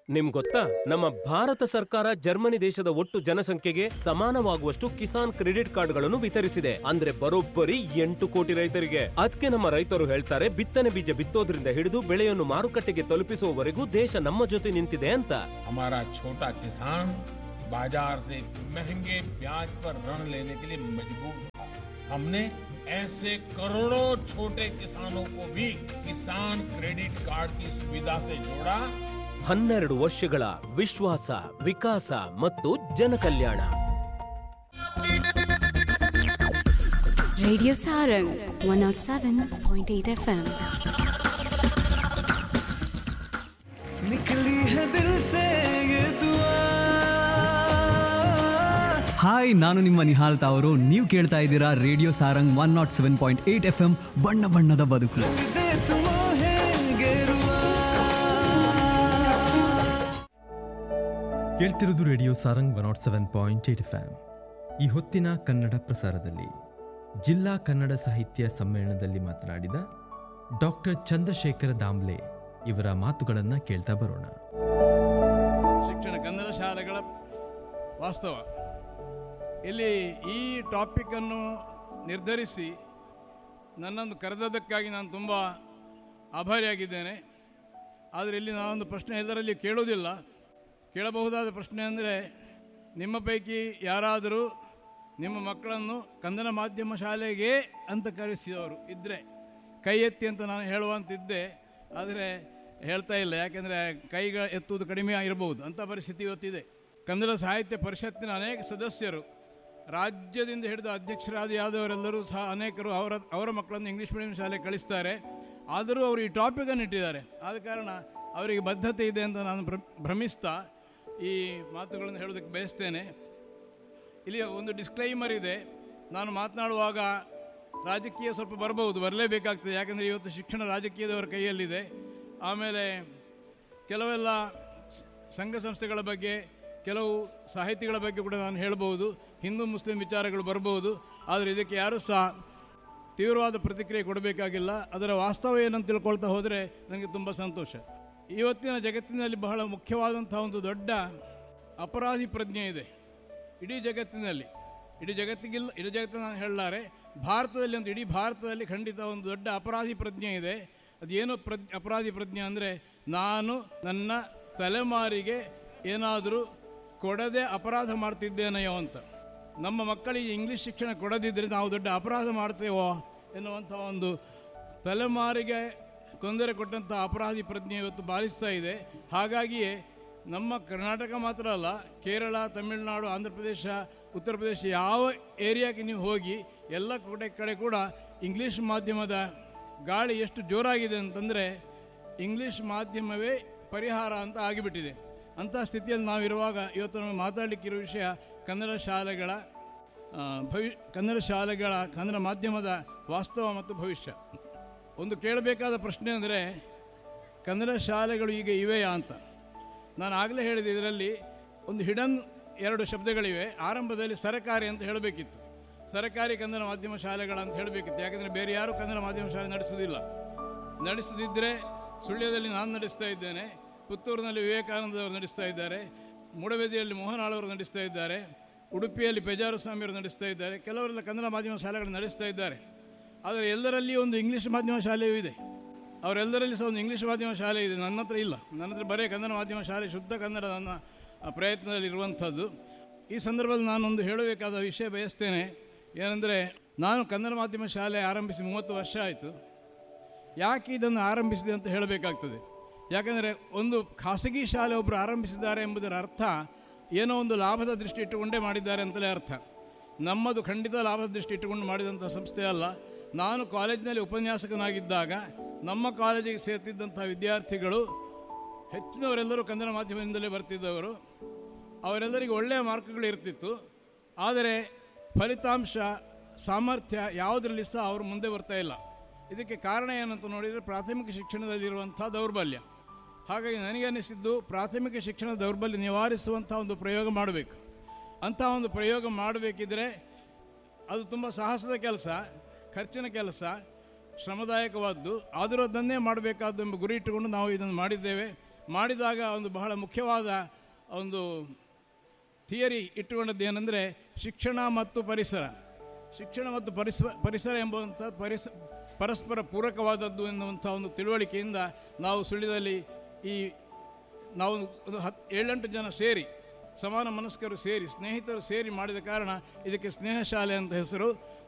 ನಿಮ್ ಗೊತ್ತಾ ನಮ್ಮ ಭಾರತ ಸರ್ಕಾರ ಜರ್ಮನಿ ದೇಶದ ಒಟ್ಟು ಜನಸಂಖ್ಯೆಗೆ ಸಮಾನವಾಗುವಷ್ಟು ಕಿಸಾನ್ ಕ್ರೆಡಿಟ್ ಕಾರ್ಡ್ಗಳನ್ನು ವಿತರಿಸಿದೆ ಅಂದ್ರೆ ಬರೋಬ್ಬರಿ ಎಂಟು ಕೋಟಿ ರೈತರಿಗೆ ಅದಕ್ಕೆ ನಮ್ಮ ರೈತರು ಹೇಳ್ತಾರೆ ಬಿತ್ತನೆ ಬೀಜ ಬಿತ್ತೋದ್ರಿಂದ ಹಿಡಿದು ಬೆಳೆಯನ್ನು ಮಾರುಕಟ್ಟೆಗೆ ತಲುಪಿಸುವವರೆಗೂ ದೇಶ ನಮ್ಮ ಜೊತೆ ನಿಂತಿದೆ ಅಂತ हमारा छोटा किसान बाजार से महंगे ब्याज पर ऋण लेने के लिए मजबूर था हमने ऐसे करोड़ों छोटे किसानों को भी किसान क्रेडिट कार्ड की सुविधा से जोड़ा ಹನ್ನೆರಡು ವರ್ಷಗಳ ವಿಶ್ವಾಸ ವಿಕಾಸ ಮತ್ತು ಜನಕಲ್ಯಾಣ Radio Sarang 107.8 FM. निकली है दिल से ये दुआ ಹಾಯ್ ನಾನು ನಿಮ್ಮ ನಿಹಾಲ್ ತಾವರು ನೀವು ಕೇಳ್ತಾ ಇದ್ದೀರಾ radio Sarang one naught seven point eight F M ಬಣ್ಣ ಬಣ್ಣದ ಬದುಕು दे तुम है गेरुआ ಕೇಳ್ತಿರೋದು radio Sarang one naught seven point eight F ಈ ಹೊತ್ತಿನ ಕನ್ನಡ ಪ್ರಸಾರದಲ್ಲಿ ಜಿಲ್ಲಾ ಕನ್ನಡ ಸಾಹಿತ್ಯ ಸಮ್ಮೇಳನದಲ್ಲಿ ಮಾತನಾಡಿದ ಡಾಕ್ಟರ್ ಚಂದ್ರಶೇಖರ ದಾಮ್ಲೆ ಇವರ ಮಾತುಗಳನ್ನು ಕೇಳ್ತಾ ಬರೋಣ ಶಿಕ್ಷಣ ಕನ್ನಡ ಶಾಲೆಗಳ ವಾಸ್ತವ ಇಲ್ಲಿ ಈ ಟಾಪಿಕನ್ನು ನಿರ್ಧರಿಸಿ ನನ್ನನ್ನು ಕರೆದದ್ದಕ್ಕಾಗಿ ನಾನು ತುಂಬ ಆಭಾರಿಯಾಗಿದ್ದೇನೆ ಆದರೆ ಇಲ್ಲಿ ನಾನೊಂದು ಪ್ರಶ್ನೆ ಎಲ್ಲರಲ್ಲಿ ಕೇಳುವುದಿಲ್ಲ ಕೇಳಬಹುದಾದ ಪ್ರಶ್ನೆ ಅಂದರೆ ನಿಮ್ಮ ಪೈಕಿ ಯಾರಾದರೂ ನಿಮ್ಮ ಮಕ್ಕಳನ್ನು ಕನ್ನಡ ಮಾಧ್ಯಮ ಶಾಲೆಗೆ ಅಂತ ಕರೆಸಿದವರು ಇದ್ದರೆ ಕೈ ಎತ್ತಿ ಅಂತ ನಾನು ಹೇಳುವಂತಿದ್ದೆ ಆದರೆ ಹೇಳ್ತಾ ಇಲ್ಲ ಯಾಕೆಂದರೆ ಕೈಗ ಎತ್ತುವುದು ಕಡಿಮೆ ಇರಬಹುದು ಅಂಥ ಪರಿಸ್ಥಿತಿ ಇವತ್ತಿದೆ ಕನ್ನಡ ಸಾಹಿತ್ಯ ಪರಿಷತ್ತಿನ ಅನೇಕ ಸದಸ್ಯರು ರಾಜ್ಯದಿಂದ ಹಿಡಿದು ಅಧ್ಯಕ್ಷರಾದಿಯಾದವರೆಲ್ಲರೂ ಸಹ ಅನೇಕರು ಅವರ ಅವರ ಮಕ್ಕಳನ್ನು ಇಂಗ್ಲೀಷ್ ಮೀಡಿಯಂ ಶಾಲೆಗೆ ಕಳಿಸ್ತಾರೆ ಆದರೂ ಅವರು ಈ ಟಾಪಿಕನ್ನು ಇಟ್ಟಿದ್ದಾರೆ ಆದ ಕಾರಣ ಅವರಿಗೆ ಬದ್ಧತೆ ಇದೆ ಅಂತ ನಾನು ಭ್ರ- ಭ್ರಮಿಸ್ತಾ ಈ ಮಾತುಗಳನ್ನು ಹೇಳೋದಕ್ಕೆ ಬಯಸ್ತೇನೆ ಇಲ್ಲಿ ಒಂದು ಡಿಸ್ಕ್ಲೈಮರ್ ಇದೆ ನಾನು ಮಾತನಾಡುವಾಗ ರಾಜಕೀಯ ಸ್ವಲ್ಪ ಬರಬಹುದು ಬರಲೇಬೇಕಾಗ್ತದೆ ಯಾಕಂದರೆ ಇವತ್ತು ಶಿಕ್ಷಣ ರಾಜಕೀಯದವರ ಕೈಯಲ್ಲಿದೆ ಆಮೇಲೆ ಕೆಲವೆಲ್ಲ ಸ- ಸಂಘ ಸಂಸ್ಥೆಗಳ ಬಗ್ಗೆ ಕೆಲವು ಸಾಹಿತಿಗಳ ಬಗ್ಗೆ ಕೂಡ ನಾನು ಹೇಳ್ಬೋದು ಹಿಂದೂ ಮುಸ್ಲಿಂ ವಿಚಾರಗಳು ಬರ್ಬೋದು ಆದರೆ ಇದಕ್ಕೆ ಯಾರೂ ಸಹ ತೀವ್ರವಾದ ಪ್ರತಿಕ್ರಿಯೆ ಕೊಡಬೇಕಾಗಿಲ್ಲ ಅದರ ವಾಸ್ತವ ಏನಂತ ತಿಳ್ಕೊಳ್ತಾ ಹೋದರೆ ನನಗೆ ತುಂಬ ಸಂತೋಷ ಇವತ್ತಿನ ಜಗತ್ತಿನಲ್ಲಿ ಬಹಳ ಮುಖ್ಯವಾದಂಥ ಒಂದು ದೊಡ್ಡ ಅಪರಾಧಿ ಪ್ರಜ್ಞೆ ಇದೆ ಇಡೀ ಜಗತ್ತಿನಲ್ಲಿ ಇಡೀ ಜಗತ್ತಿಗಿಲ್ಲ ಇಡೀ ಜಗತ್ತಿನ ನಾನು ಹೇಳಲಾರೆ ಭಾರತದಲ್ಲಿ ಒಂದು ಇಡೀ ಭಾರತದಲ್ಲಿ ಖಂಡಿತ ಒಂದು ದೊಡ್ಡ ಅಪರಾಧಿ ಪ್ರಜ್ಞೆ ಇದೆ ಅದೇನು ಪ್ರಜ್ ಅಪರಾಧಿ ಪ್ರಜ್ಞೆ ಅಂದರೆ ನಾನು ನನ್ನ ತಲೆಮಾರಿಗೆ ಏನಾದರೂ ಕೊಡದೆ ಅಪರಾಧ ಮಾಡ್ತಿದ್ದೇನೆಯೋ ಅಂತ ನಮ್ಮ ಮಕ್ಕಳಿಗೆ ಇಂಗ್ಲೀಷ್ ಶಿಕ್ಷಣ ಕೊಡದಿದ್ದರೆ ನಾವು ದೊಡ್ಡ ಅಪರಾಧ ಮಾಡ್ತೇವೋ ಎನ್ನುವಂಥ ಒಂದು ತಲೆಮಾರಿಗೆ ತೊಂದರೆ ಕೊಟ್ಟಂಥ ಅಪರಾಧಿ ಪ್ರಜ್ಞೆ ಇವತ್ತು ಬಾಲಿಸ್ತಾ ಇದೆ ಹಾಗಾಗಿಯೇ ನಮ್ಮ ಕರ್ನಾಟಕ ಮಾತ್ರ ಅಲ್ಲ ಕೇರಳ ತಮಿಳುನಾಡು ಆಂಧ್ರ ಪ್ರದೇಶ ಉತ್ತರ ಪ್ರದೇಶ ಯಾವ ಏರಿಯಾಕ್ಕೆ ನೀವು ಹೋಗಿ ಎಲ್ಲ ಕಡೆ ಕಡೆ ಕೂಡ ಇಂಗ್ಲೀಷ್ ಮಾಧ್ಯಮದ ಗಾಳಿ ಎಷ್ಟು ಜೋರಾಗಿದೆ ಅಂತಂದರೆ ಇಂಗ್ಲೀಷ್ ಮಾಧ್ಯಮವೇ ಪರಿಹಾರ ಅಂತ ಆಗಿಬಿಟ್ಟಿದೆ ಅಂಥ ಸ್ಥಿತಿಯಲ್ಲಿ ನಾವಿರುವಾಗ ಇವತ್ತು ನಮಗೆ ಮಾತಾಡಲಿಕ್ಕಿರೋ ವಿಷಯ ಕನ್ನಡ ಶಾಲೆಗಳ ಆ, ಭವಿ ಕನ್ನಡ ಶಾಲೆಗಳ ಕನ್ನಡ ಮಾಧ್ಯಮದ ವಾಸ್ತವ ಮತ್ತು ಭವಿಷ್ಯ ಒಂದು ಕೇಳಬೇಕಾದ ಪ್ರಶ್ನೆ ಅಂದರೆ ಕನ್ನಡ ಶಾಲೆಗಳು ಈಗ ಇವೆಯಾ ಅಂತ ನಾನು ಆಗಲೇ ಹೇಳಿದೆ ಇದರಲ್ಲಿ ಒಂದು ಹಿಡನ್ ಎರಡು ಶಬ್ದಗಳಿವೆ ಆರಂಭದಲ್ಲಿ ಸರಕಾರಿ ಅಂತ ಹೇಳಬೇಕಿತ್ತು ಸರಕಾರಿ ಕನ್ನಡ ಮಾಧ್ಯಮ ಶಾಲೆಗಳಂತ ಹೇಳಬೇಕಿತ್ತು ಯಾಕಂದರೆ ಬೇರೆ ಯಾರೂ ಕನ್ನಡ ಮಾಧ್ಯಮ ಶಾಲೆ ನಡೆಸೋದಿಲ್ಲ ನಡೆಸದಿದ್ದರೆ ಸುಳ್ಯದಲ್ಲಿ ನಾನು ನಡೆಸ್ತಾ ಇದ್ದೇನೆ ಪುತ್ತೂರಿನಲ್ಲಿ ವಿವೇಕಾನಂದವರು ನಡೆಸ್ತಾ ಇದ್ದಾರೆ ಮೂಡಬೆದಿಯಲ್ಲಿ ಮೋಹನ್ ಆಳವರು ನಡೆಸ್ತಾ ಇದ್ದಾರೆ ಉಡುಪಿಯಲ್ಲಿ ಪೆಜಾರು ಸ್ವಾಮಿಯವರು ನಡೆಸ್ತಾ ಇದ್ದಾರೆ ಕೆಲವರೆಲ್ಲ ಕನ್ನಡ ಮಾಧ್ಯಮ ಶಾಲೆಗಳು ನಡೆಸ್ತಾ ಇದ್ದಾರೆ ಆದರೆ ಎಲ್ಲರಲ್ಲಿ ಒಂದು ಇಂಗ್ಲೀಷ್ ಮಾಧ್ಯಮ ಶಾಲೆಯೂ ಇದೆ ಅವರೆಲ್ಲರಲ್ಲಿ ಸಹ ಒಂದು ಇಂಗ್ಲೀಷ್ ಮಾಧ್ಯಮ ಶಾಲೆ ಇದೆ ನನ್ನ ಹತ್ರ ಇಲ್ಲ ನನ್ನ ಹತ್ರ ಬರೀ ಕನ್ನಡ ಮಾಧ್ಯಮ ಶಾಲೆ ಶುದ್ಧ ಕನ್ನಡ ನನ್ನ ಆ, ಪ್ರಯತ್ನದಲ್ಲಿ ಇರುವಂಥದ್ದು ಈ ಸಂದರ್ಭದಲ್ಲಿ ನಾನೊಂದು ಹೇಳಬೇಕಾದ ವಿಷಯ ಬಯಸ್ತೇನೆ ಏನೆಂದರೆ ನಾನು ಕನ್ನಡ ಮಾಧ್ಯಮ ಶಾಲೆ ಆರಂಭಿಸಿ ಮೂವತ್ತು ವರ್ಷ ಆಯಿತು ಯಾಕೆ ಇದನ್ನು ಆರಂಭಿಸಿದೆ ಅಂತ ಹೇಳಬೇಕಾಗ್ತದೆ ಯಾಕಂದರೆ ಒಂದು ಖಾಸಗಿ ಶಾಲೆ ಒಬ್ಬರು ಆರಂಭಿಸಿದ್ದಾರೆ ಎಂಬುದರ ಅರ್ಥ ಏನೋ ಒಂದು ಲಾಭದ ದೃಷ್ಟಿ ಇಟ್ಟುಕೊಂಡೇ ಮಾಡಿದ್ದಾರೆ ಅಂತಲೇ ಅರ್ಥ ನಮ್ಮದು ಖಂಡಿತ ಲಾಭದ ದೃಷ್ಟಿ ಇಟ್ಟುಕೊಂಡು ಮಾಡಿದಂಥ ಸಂಸ್ಥೆ ಅಲ್ಲ ನಾನು ಕಾಲೇಜಿನಲ್ಲಿ ಉಪನ್ಯಾಸಕನಾಗಿದ್ದಾಗ ನಮ್ಮ ಕಾಲೇಜಿಗೆ ಸೇರ್ತಿದ್ದಂಥ ವಿದ್ಯಾರ್ಥಿಗಳು ಹೆಚ್ಚಿನವರೆಲ್ಲರೂ ಕನ್ನಡ ಮಾಧ್ಯಮದಿಂದಲೇ ಬರ್ತಿದ್ದವರು ಅವರೆಲ್ಲರಿಗೂ ಒಳ್ಳೆಯ ಮಾರ್ಕ್ಗಳು ಇರ್ತಿತ್ತು ಆದರೆ ಫಲಿತಾಂಶ ಸಾಮರ್ಥ್ಯ ಯಾವುದರಲ್ಲಿ ಸಹ ಅವರು ಮುಂದೆ ಬರ್ತಾ ಇಲ್ಲ ಇದಕ್ಕೆ ಕಾರಣ ಏನಂತ ನೋಡಿದರೆ ಪ್ರಾಥಮಿಕ ಶಿಕ್ಷಣದಲ್ಲಿರುವಂಥ ದೌರ್ಬಲ್ಯ ಹಾಗಾಗಿ ನನಗೆ ಅನಿಸಿದ್ದು ಪ್ರಾಥಮಿಕ ಶಿಕ್ಷಣ ದೌರ್ಬಲ್ಯ ನಿವಾರಿಸುವಂಥ ಒಂದು ಪ್ರಯೋಗ ಮಾಡಬೇಕು ಅಂಥ ಒಂದು ಪ್ರಯೋಗ ಮಾಡಬೇಕಿದ್ರೆ ಅದು ತುಂಬ ಸಾಹಸದ ಕೆಲಸ ಖರ್ಚಿನ ಕೆಲಸ ಶ್ರಮದಾಯಕವಾದ್ದು ಆದರೂ ಅದನ್ನೇ ಮಾಡಬೇಕಾದ್ದು ಎಂಬ ಗುರಿ ಇಟ್ಟುಕೊಂಡು ನಾವು ಇದನ್ನು ಮಾಡಿದ್ದೇವೆ ಮಾಡಿದಾಗ ಒಂದು ಬಹಳ ಮುಖ್ಯವಾದ ಒಂದು ಥಿಯರಿ ಇಟ್ಟುಕೊಂಡದ್ದು ಏನಂದರೆ ಶಿಕ್ಷಣ ಮತ್ತು ಪರಿಸರ ಶಿಕ್ಷಣ ಮತ್ತು ಪರಿಸ ಪರಿಸರ ಎಂಬುವಂಥ ಪರಿಸ ಪರಸ್ಪರ ಪೂರಕವಾದದ್ದು ಎನ್ನುವಂಥ ಒಂದು ತಿಳುವಳಿಕೆಯಿಂದ ನಾವು ಸುಳ್ಯದಲ್ಲಿ ಈ ನಾವು ಒಂದು ಹತ್ತು ಏಳೆಂಟು ಜನ ಸೇರಿ ಸಮಾನ ಮನಸ್ಕರು ಸೇರಿ ಸ್ನೇಹಿತರು ಸೇರಿ ಮಾಡಿದ ಕಾರಣ ಇದಕ್ಕೆ ಸ್ನೇಹ ಶಾಲೆ ಅಂತ ಹೆಸರು